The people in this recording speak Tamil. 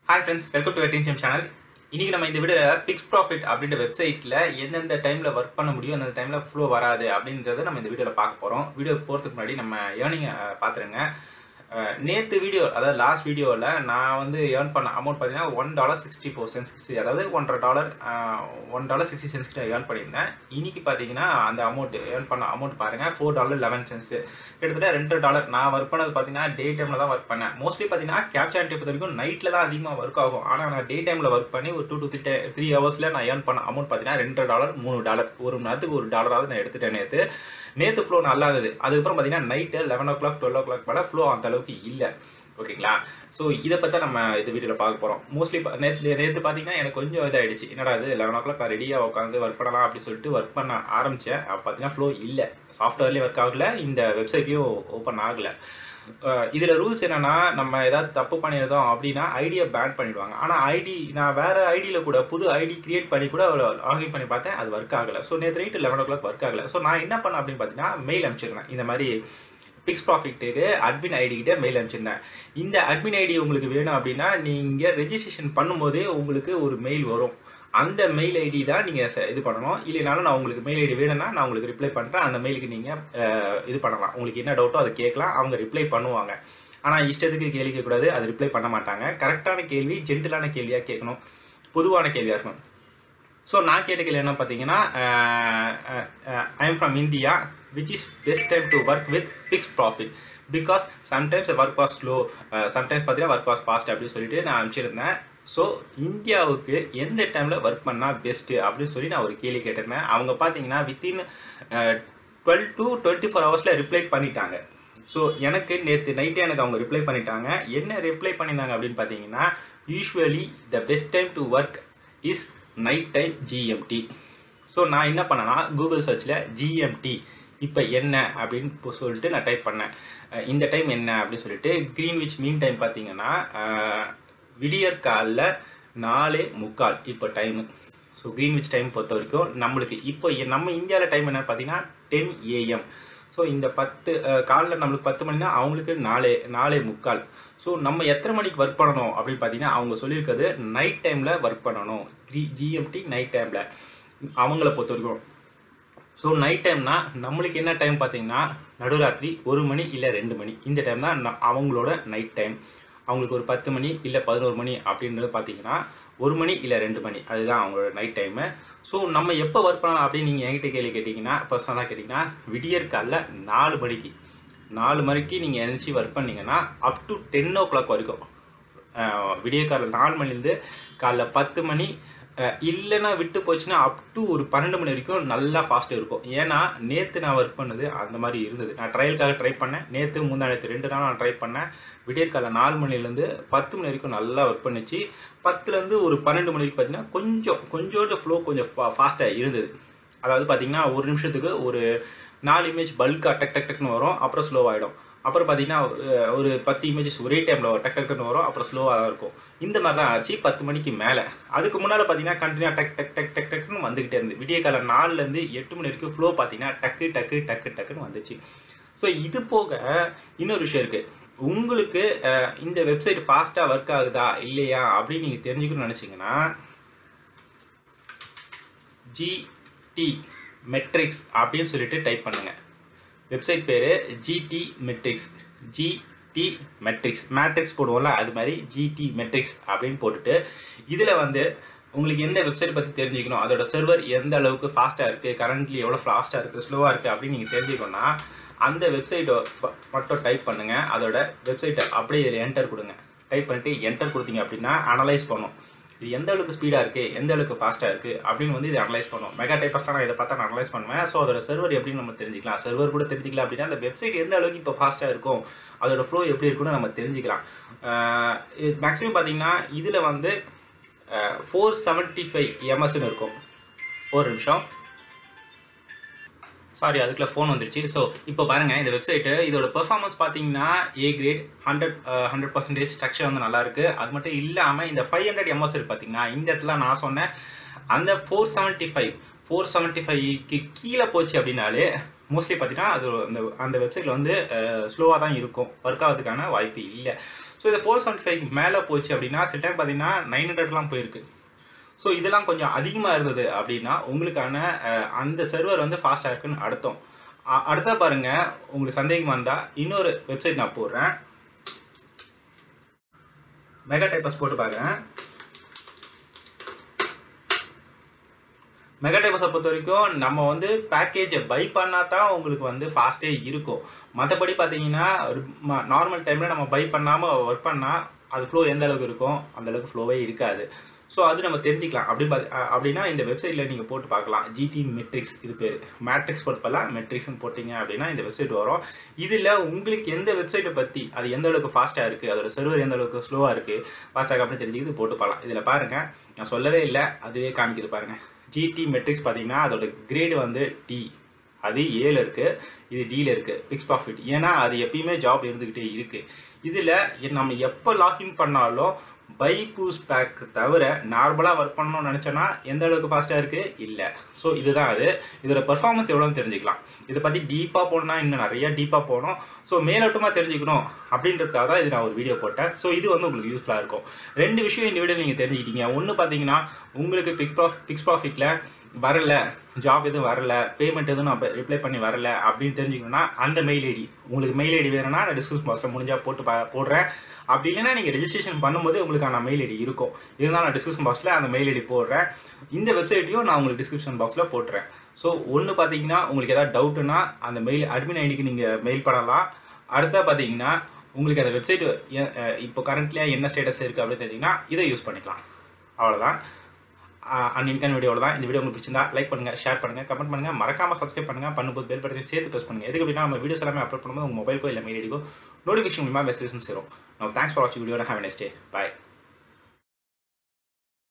hi friends welcome to wedding channel இன்னைக்கு நம்ம இந்த வீடியோவில் பிக்ஸ் ப்ராஃபிட் அப்படின்ற வெப்சைட்டில் எந்தெந்த டைமில் ஒர்க் பண்ண முடியும் எந்தெந்த டைமில் ஃப்ளோ வராது அப்படின்றத நம்ம இந்த வீடியோவில் பார்க்க போகிறோம் வீடியோ போகிறதுக்கு முன்னாடி நம்ம ஏர்னிங்கை பார்த்துருங்க நேற்று வீடியோ அதாவது லாஸ்ட் வீடியோவில் நான் வந்து ஏர்ன் பண்ண அமௌண்ட் பார்த்தீங்கன்னா one dollar sixty four cents அதாவது ஒன்றரை dollar one dollar sixty cents கிட்ட ஏர்ன் பண்ணியிருந்தேன் இன்னைக்கு பார்த்தீங்கன்னா அந்த அமௌண்ட் ஏர்ன் பண்ண அமௌண்ட் பாருங்கள் ஃபோர் டாலர் லெவன் சென்ஸ் கிட்டத்தட்ட ரெண்டு டாலர் நான் ஒர்க் பண்ணது பார்த்தீங்கன்னா டே டைமில் தான் ஒர்க் பண்ணேன் மோஸ்ட்லி பார்த்தீங்கன்னா கேப்சர் ஆன்டி பொறுத்த வரைக்கும் நைட்டில் தான் அதிகமாக ஒர்க் ஆகும் ஆனால் நான் டே டைமில் ஒர்க் பண்ணி ஒரு டூ டு த்ரீ த்ரீ ஹவர்ஸில் நான் ஏர்ன் பண்ண அமௌண்ட் பார்த்தீங்கன்னா ரெண்டு டாலர் மூணு டாலர் ஒரு மணி நேரத்துக்கு ஒரு டாலராவது நான் எடுத்துட்டேன் நேற்று நேற்று ஃப்ளோ நல்லா இருந்தது அதுக்கப்புறம் பார்த்தீங்கன்னா night eleven o'clock twelve o'clock மேலே ஃப்ளோ அந்த அளவுக்கு இல்லை ஓகேங்களா ஸோ இதை பற்றி நம்ம இந்த வீடியோவில் பார்க்க போகிறோம் மோஸ்ட்லி நேற்று நேற்று பார்த்தீங்கன்னா எனக்கு கொஞ்சம் இதாகிடுச்சு என்னடா இது லெவன் ஓ கிளாக் ரெடியாக உட்காந்து ஒர்க் பண்ணலாம் அப்படின்னு சொல்லிட்டு ஒர்க் பண்ண ஆரம்பித்தேன் அப்போ பார்த்தீங்கன்னா ஃப்ளோ இல்லை சாஃப்ட்வேர்லேயும் ஒர்க் ஆகலை இந்த வெப்சைட்லேயும் ஓப்பன் ஆகலை இதில் ரூல்ஸ் என்னன்னா நம்ம ஏதாவது தப்பு பண்ணியிருந்தோம் அப்படின்னா ஐடியை பேன் பண்ணிடுவாங்க ஆனால் ஐடி நான் வேறு ஐடியில் கூட புது ஐடி கிரியேட் பண்ணி கூட லாகின் பண்ணி பார்த்தேன் அது ஒர்க் ஆகலை ஸோ நேற்று night eleven o'clock work ஆகலை ஸோ நான் என்ன பண்ணேன் அப்படின்னு பார்த்தீங்கன்னா மெயில் அனுப்பிச்சிருந்தேன் இந்த மாதிரி பிக்ஸ் ப்ராஃபிட்டுக்கு அட்மின் ஐடி கிட்ட மெயில் அனுப்பிச்சிருந்தேன் இந்த அட்மின் ஐடி உங்களுக்கு வேணும் அப்படின்னா நீங்கள் ரெஜிஸ்ட்ரேஷன் பண்ணும்போதே உங்களுக்கு ஒரு மெயில் வரும் அந்த மெயில் ஐடி தான் நீங்கள் இது பண்ணணும் இல்லைனாலும் நான் உங்களுக்கு மெயில் ஐடி வேணும்னா நான் உங்களுக்கு ரிப்ளை பண்ணுறேன் அந்த மெயிலுக்கு நீங்கள் இது பண்ணலாம் உங்களுக்கு என்ன டவுட்டோ அதை கேட்கலாம் அவங்க ரிப்ளை பண்ணுவாங்க ஆனால் இஷ்டத்துக்கு கேள்வி கேட்கக்கூடாது அது ரிப்ளை பண்ண மாட்டாங்க கரெக்டான கேள்வி ஜென்டிலான கேள்வியாக கேட்கணும் பொதுவான கேள்வியாக இருக்கணும் ஸோ நான் கேட்ட கேள்வி என்ன பார்த்தீங்கன்னா I am from India which is best time to work with Fix Profit because sometimes work was slow sometimes பார்த்தீங்கன்னா ஒர்க் வாஸ் ஃபாஸ்ட் அப்படின்னு சொல்லிட்டு நான் அனுப்பிச்சிருந்தேன் ஸோ இந்தியாவுக்கு எந்த டைமில் ஒர்க் பண்ணால் பெஸ்ட்டு அப்படின்னு சொல்லி நான் ஒரு கேள்வி கேட்டிருந்தேன் அவங்க பார்த்தீங்கன்னா within twelve to twenty four ஹவர்ஸில் ரிப்ளை பண்ணிட்டாங்க ஸோ எனக்கு நேற்று நைட்டே எனக்கு அவங்க ரிப்ளை பண்ணிட்டாங்க என்ன ரிப்ளை பண்ணியிருந்தாங்க அப்படின்னு பார்த்தீங்கன்னா usually the best time to work is night time GMT so நான் என்ன பண்ணேன்னா கூகுள் சர்ச்சில் ஜிஎம்டி இப்போ என்ன அப்படின்னு சொல்லிட்டு நான் டைப் பண்ணேன் இந்த டைம் என்ன அப்படின்னு சொல்லிட்டு க்ரீன்விச் மீன் டைம் பார்த்தீங்கன்னா விடியற் காலில் நாலே முக்கால் இப்போ டைமு ஸோ க்ரீன்விச் டைம் பொறுத்த வரைக்கும் நம்மளுக்கு இப்போ நம்ம இந்தியாவில் டைம் என்ன பார்த்தீங்கன்னா டென் ஏஎம் ஸோ இந்த பத்து காலில் நம்மளுக்கு பத்து மணினா அவங்களுக்கு நாலே நாலே முக்கால் ஸோ நம்ம எத்தனை மணிக்கு ஒர்க் பண்ணணும் அப்படின்னு பார்த்தீங்கன்னா அவங்க சொல்லியிருக்கிறது நைட் டைமில் ஒர்க் பண்ணணும் த்ரீ ஜிஎம்டி நைட் டைமில் அவங்கள பொறுத்த வரைக்கும் ஸோ நைட் டைம்னா நம்மளுக்கு என்ன டைம் பார்த்தீங்கன்னா நடுராத்திரி ஒரு மணி இல்லை ரெண்டு மணி இந்த டைம் தான் அவங்களோட நைட் டைம் அவங்களுக்கு ஒரு பத்து மணி இல்லை பதினோரு மணி அப்படின்றது பார்த்தீங்கன்னா ஒரு மணி இல்லை ரெண்டு மணி அதுதான் அவங்களோட நைட் டைமு ஸோ நம்ம எப்போ ஒர்க் பண்ணலாம் அப்படின்னு நீங்கள் என்கிட்ட கேள்வி கேட்டிங்கன்னா பர்சனலாக கேட்டிங்கன்னா விடியற் காலில் நாலு மணிக்கு நாலு மணிக்கு நீங்கள் எழுந்துச்சி ஒர்க் பண்ணிங்கன்னா up to ten o'clock வரைக்கும் விடிய காலையில் நாலு மணிலேருந்து காலைல பத்து மணி இல்லைன்னா விட்டு போச்சுன்னா அப் டு ஒரு பன்னெண்டு மணி வரைக்கும் நல்லா ஃபாஸ்ட்டாக இருக்கும் ஏன்னா நேற்று நான் ஒர்க் பண்ணது அந்த மாதிரி இருந்தது நான் ட்ரையலுக்காக ட்ரை பண்ணேன் நேற்று முந்தானத்து ரெண்டு நாள் நான் ட்ரை பண்ணேன் விடியற்கால நாலு மணிலேருந்து பத்து மணி வரைக்கும் நல்லா ஒர்க் பண்ணிச்சு பத்துலேருந்து ஒரு பன்னெண்டு மணி வரைக்கும் பார்த்தீங்கன்னா கொஞ்சம் கொஞ்சோண்டு ஃப்ளோ கொஞ்சம் ஃபாஸ்ட்டாக இருந்தது அதாவது பார்த்தீங்கன்னா ஒரு நிமிஷத்துக்கு ஒரு நாலு இமேஜ் பல்காக டக் டக் டக்னு வரும் அப்புறம் ஸ்லோவாகிடும் அப்புறம் பார்த்தீங்கன்னா ஒரு பத்து இமேஜஸ் ஒரே டைமில் டக் டக்குன்னு வரும் அப்புறம் ஸ்லோவாக தான் இருக்கும் இந்த மாதிரி தான் ஆச்சு பத்து மணிக்கு மேலே அதுக்கு முன்னால் பார்த்தீங்கன்னா கண்டினியூ டக் டக் டக் டக் டக்குன்னு வந்துக்கிட்டே இருந்து விடிய கால நாலுலேருந்து எட்டு மணி வரைக்கும் ஃப்ளோ பார்த்தீங்கன்னா டக்கு டக்கு டக்கு டக்குன்னு வந்துச்சு ஸோ இது போக இன்னொரு விஷயம் இருக்குது உங்களுக்கு இந்த வெப்சைட் ஃபாஸ்ட்டாக ஒர்க் ஆகுதா இல்லையா அப்படின்னு நீங்கள் தெரிஞ்சுக்கணும்னு நினச்சிங்கன்னா ஜிடி மெட்ரிக்ஸ் அப்படின்னு சொல்லிட்டு டைப் பண்ணுங்கள் வெப்சைட் பேர் GT Metrix GT Metrix matrix போடுவோம்ல அது மாதிரி ஜிடி மெட்ரிக்ஸ் அப்படின்னு போட்டுட்டு இதில் வந்து உங்களுக்கு எந்த வெப்சைட் பற்றி தெரிஞ்சுக்கணும் அதோட சர்வர் எந்த அளவுக்கு ஃபாஸ்ட்டாக இருக்குது கரண்ட்லி எவ்வளோ ஃபாஸ்ட்டாக இருக்குது ஸ்லோவாக இருக்குது அப்படின்னு நீங்கள் தெரிஞ்சுக்கணும்னா அந்த வெப்சைட்டை மட்டும் டைப் பண்ணுங்கள் அதோட வெப்சைட்டை அப்படியே இதில் என்டர் கொடுங்க டைப் பண்ணிட்டு என்டர் கொடுத்தீங்க அப்படின்னா அனலைஸ் பண்ணும் இது எந்த அளவுக்கு ஸ்பீடாக இருக்குது எந்த அளவுக்கு ஃபாஸ்ட்டாக இருக்குது அப்படின்னு வந்து இதை அனலைஸ் பண்ணும் மெகா டைப்பஸ்ட்டாக நான் இதை பார்த்தா நான் அனலைஸ் பண்ணுவேன் ஸோ அதோட சர்வர் எப்படின்னு நம்ம தெரிஞ்சிக்கலாம் சர்வர் கூட தெரிஞ்சிக்கலாம் அப்படின்னா அந்த வெப்சைட் எந்த அளவுக்கு இப்போ ஃபாஸ்ட்டாக இருக்கும் அதோட ஃப்ளோ எப்படி இருக்குன்னு நம்ம தெரிஞ்சுக்கலாம் மேக்ஸிமம் பார்த்தீங்கன்னா இதில் வந்து ஃபோர் செவன்ட்டி ஃபைவ் எம்எஸ்ன்னு இருக்கும் ஒரு நிமிஷம் சாரி அதுக்குள்ள ஃபோன் வந்துருச்சு ஸோ இப்போ பாருங்கள் இந்த வெப்சைட்டு இதோட பெர்ஃபார்மன்ஸ் பார்த்தீங்கன்னா A grade hundred hundred percentage structure வந்து நல்லாயிருக்கு அது மட்டும் இல்லாமல் இந்த ஃபைவ் ஹண்ட்ரட் எம்எஸ் பார்த்தீங்கன்னா இந்த இடத்துல நான் சொன்னேன் அந்த four seventy five four seventy ஃபைவ்க்கு கீழே போச்சு அப்படின்னாலே மோஸ்ட்லி பார்த்தீங்கன்னா அது அந்த அந்த வெப்சைட்டில் வந்து ஸ்லோவாக தான் இருக்கும் ஒர்க் ஆகிறதுக்கான வாய்ப்பு இல்லை ஸோ இது ஃபோர் செவன்ட்டி ஃபைவ் மேலே போச்சு அப்படின்னா சில டைம் பார்த்தீங்கன்னா நைன் ஹண்ட்ரட்லாம் போயிருக்கு ஸோ இதெல்லாம் கொஞ்சம் அதிகமாக இருந்தது அப்படின்னா உங்களுக்கான அஹ், அந்த சர்வர் வந்து ஃபாஸ்ட்டாக இருக்குன்னு அர்த்தம் அ- அடுத்தா பாருங்க உங்களுக்கு சந்தேகம் வந்தால் இன்னொரு வெப்சைட் நான் போடுறேன் மெகா டைப்பஸ் போட்டு பாருங்க மெகா டைப்பஸை பொறுத்த வரைக்கும் நம்ம வந்து பேக்கேஜை பை பண்ணால் தான் உங்களுக்கு வந்து ஃபாஸ்ட்டே இருக்கும் மற்றபடி பார்த்தீங்கன்னா நார்மல் டைமில் நம்ம பை பண்ணாமல் ஒர்க் பண்ணால் அது ஃப்ளோ எந்த அளவுக்கு இருக்கும் அந்த அளவுக்கு ஃப்ளோவே இருக்காது ஸோ அது நம்ம தெரிஞ்சுக்கலாம் அப்படி பார்த்து அ- அப்படின்னா இந்த வெப்சைட்டில் நீங்கள் போட்டு பார்க்கலாம் ஜிடி மெட்ரிக்ஸ் இது பேர் மேட்ரிக்ஸ் பொறுப்பெல்லாம் மெட்ரிக்ஸ்னு போட்டிங்க அப்படின்னா இந்த வெப்சைட் வரும் இதில் உங்களுக்கு எந்த வெப்சைட்டை பற்றி அது எந்த அளவுக்கு ஃபாஸ்ட்டாக இருக்குது அதோட சர்வர் எந்த அளவுக்கு ஸ்லோவாக இருக்குது ஃபாஸ்ட்டாக அப்படின்னு தெரிஞ்சுக்கிட்டு போட்டு பார்க்கலாம் இதில் பாருங்கள் நான் சொல்லவே இல்லை அதுவே காமிக்குது பாருங்கள் ஜிடி மெட்ரிக்ஸ் பார்த்தீங்கன்னா அதோட கிரேடு வந்து டி அது ஏல இருக்குது இது டியில் இருக்குது பிக்ஸ் ப்ராஃபிட் ஏன்னா அது எப்பயுமே ஜாப் இருந்துக்கிட்டே இருக்குது இதில் நம்ம எப்போ லாகின் பண்ணாலும் பை பூஸ் பேக் தவிர நார்மலாக ஒர்க் பண்ணணும்னு நினச்சோன்னா எந்த அளவுக்கு ஃபாஸ்ட்டாக இருக்குது இல்லை ஸோ இதுதான் அது இதோட பெர்ஃபார்மன்ஸ் எவ்வளோன்னு தெரிஞ்சுக்கலாம் இதை பற்றி டீப்பாக போகணும்னா இன்னும் நிறைய டீப்பாக போகணும் ஸோ மேலோட்டமாக தெரிஞ்சுக்கணும் அப்படின்றதுக்காக தான் இது நான் ஒரு வீடியோ போட்டேன் ஸோ இது வந்து உங்களுக்கு யூஸ்ஃபுல்லாக இருக்கும் ரெண்டு விஷயம் இந்த வீடியோ நீங்கள் தெரிஞ்சுக்கிட்டீங்க ஒன்று பார்த்தீங்கன்னா உங்களுக்கு பிக் ப்ராஃப் பிக்ஸ் ப்ராஃபிட்டில் வரல ஜாப் எதுவும் வரல பேமெண்ட் எதுவும் நான் ரிப்ளை பண்ணி வரல அப்படின்னு தெரிஞ்சுக்கணும்னா அந்த மெயில் ஐடி உங்களுக்கு மெயில் ஐடி வேணும்னா நான் டிஸ்கிரிப்ஷன் பாக்ஸில் முடிஞ்சால் போட்டு பா போடுறேன் அப்படி இல்லைன்னா நீங்கள் ரெஜிஸ்ட்ரேஷன் பண்ணும்போது உங்களுக்கான மெயில் ஐடி இருக்கும் இருந்தாலும் நான் டிஸ்கிரிப்ஷன் பாக்ஸில் அந்த மெயில் ஐடி போடுறேன் இந்த வெப்சைட்டையும் நான் உங்களுக்கு டிஸ்கிரிப்ஷன் பாக்ஸில் போட்டுறேன் ஸோ ஒன்று பார்த்தீங்கன்னா உங்களுக்கு ஏதாவது டவுட்டுன்னா அந்த மெயில் அட்மின் ஐடிக்கு நீங்கள் மெயில் பண்ணலாம் அடுத்தா பார்த்தீங்கன்னா உங்களுக்கு அந்த வெப்சைட் இப்போ கரண்ட்லியாக என்ன ஸ்டேட்டஸ் இருக்குது அப்படின்னு தெரிஞ்சிங்கன்னா இதை யூஸ் பண்ணிக்கலாம் அவ்வளோதான் அன்னின்கான வீடியோவில் தான் இந்த வீடியோ உங்களுக்கு பிடிச்சிருந்தா லைக் பண்ணுங்க ஷேர் பண்ணுங்க கமெண்ட் பண்ணுங்க மறக்காம சப்ஸ்கிரைப் பண்ணுங்க பண்ணும்போது பெல் பட்டனை சேர்த்து ப்ரெஸ் பண்ணுங்க எதுக்கு அப்படின்னா நம்ம வீடியோஸ் எல்லாமே அப்லோட் பண்ணும்போது உங்க மொபைலுக்கோ இல்லை மெயில் ஐடிக்கோ நோட்டிஃபிகேஷன் மூலமாக மெசேஜ் சேரும் நான் தேங்க்ஸ் ஃபார் வாட்சிங் video have next day bye